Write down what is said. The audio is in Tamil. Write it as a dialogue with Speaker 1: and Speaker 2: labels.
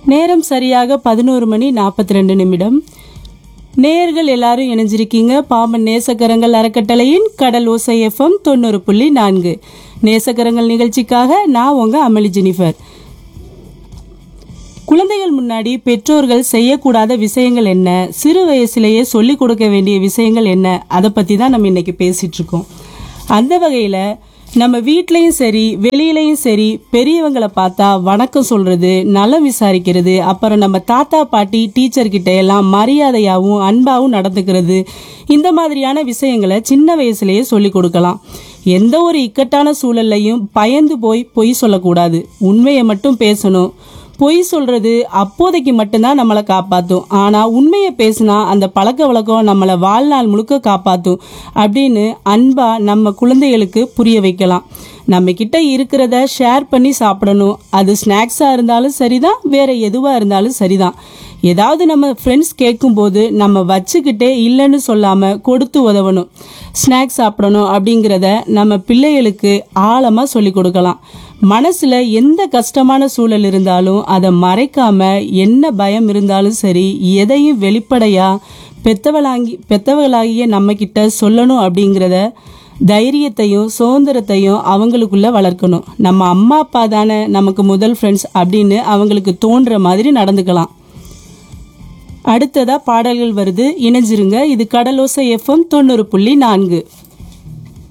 Speaker 1: நேரம் சரியாக பதினோரு மணி நாற்பத்தி ரெண்டு நிமிடம் நேயர்கள் எல்லாரும் இணைஞ்சிருக்கீங்க பாம்பன் நேசக்கரங்கள் அறக்கட்டளையின் கடல் ஓசை எஃப்எம் தொண்ணூறு புள்ளி நான்கு நேசக்கரங்கள் நிகழ்ச்சிக்காக நான் உங்க அமளி ஜெனிஃபர் குழந்தைகள் முன்னாடி பெற்றோர்கள் செய்யக்கூடாத விஷயங்கள் என்ன சிறு வயசுலேயே சொல்லிக் கொடுக்க வேண்டிய விஷயங்கள் என்ன அதை பற்றி தான் நம்ம இன்னைக்கு பேசிட்டு இருக்கோம் அந்த வகையில் நம்ம வீட்லேயும் சரி வெளியிலையும் சரி பெரியவங்களை பார்த்தா வணக்கம் சொல்றது நலம் விசாரிக்கிறது அப்புறம் நம்ம தாத்தா பாட்டி டீச்சர் கிட்ட எல்லாம் மரியாதையாகவும் அன்பாகவும் நடந்துக்கிறது இந்த மாதிரியான விஷயங்களை சின்ன வயசுலயே சொல்லிக் கொடுக்கலாம் எந்த ஒரு இக்கட்டான சூழல்லையும் பயந்து போய் பொய் சொல்லக்கூடாது உண்மையை மட்டும் பேசணும் பொய் சொல்றது அப்போதைக்கு மட்டும்தான் நம்மளை காப்பாத்தும் ஆனா உண்மையை பேசினா அந்த பழக்க வழக்கம் நம்மளை வாழ்நாள் முழுக்க காப்பாத்தும் அப்படின்னு அன்பா நம்ம குழந்தைகளுக்கு புரிய வைக்கலாம் நம்ம கிட்ட இருக்கிறத ஷேர் பண்ணி சாப்பிடணும் அது ஸ்நாக்ஸா இருந்தாலும் சரிதான் வேற எதுவா இருந்தாலும் சரிதான் ஏதாவது நம்ம ஃப்ரெண்ட்ஸ் கேட்கும்போது நம்ம வச்சுக்கிட்டே இல்லைன்னு சொல்லாம கொடுத்து உதவணும் ஸ்நாக்ஸ் சாப்பிடணும் அப்படிங்கிறத நம்ம பிள்ளைகளுக்கு ஆழமா சொல்லி கொடுக்கலாம் மனசுல எந்த கஷ்டமான சூழல் இருந்தாலும் அதை மறைக்காம என்ன பயம் இருந்தாலும் சரி எதையும் வெளிப்படையா பெத்தவளாங்கி பெத்தவர்களாகிய நம்ம கிட்ட சொல்லணும் அப்படிங்கிறத தைரியத்தையும் சுதந்திரத்தையும் அவங்களுக்குள்ள வளர்க்கணும் நம்ம அம்மா அப்பா தானே நமக்கு முதல் ஃப்ரெண்ட்ஸ் அப்படின்னு அவங்களுக்கு தோன்ற மாதிரி நடந்துக்கலாம் அடுத்ததா பாடல்கள் வருது இணைஞ்சிருங்க இது கடலோசை எஃப்எம் தொண்ணூறு புள்ளி நான்கு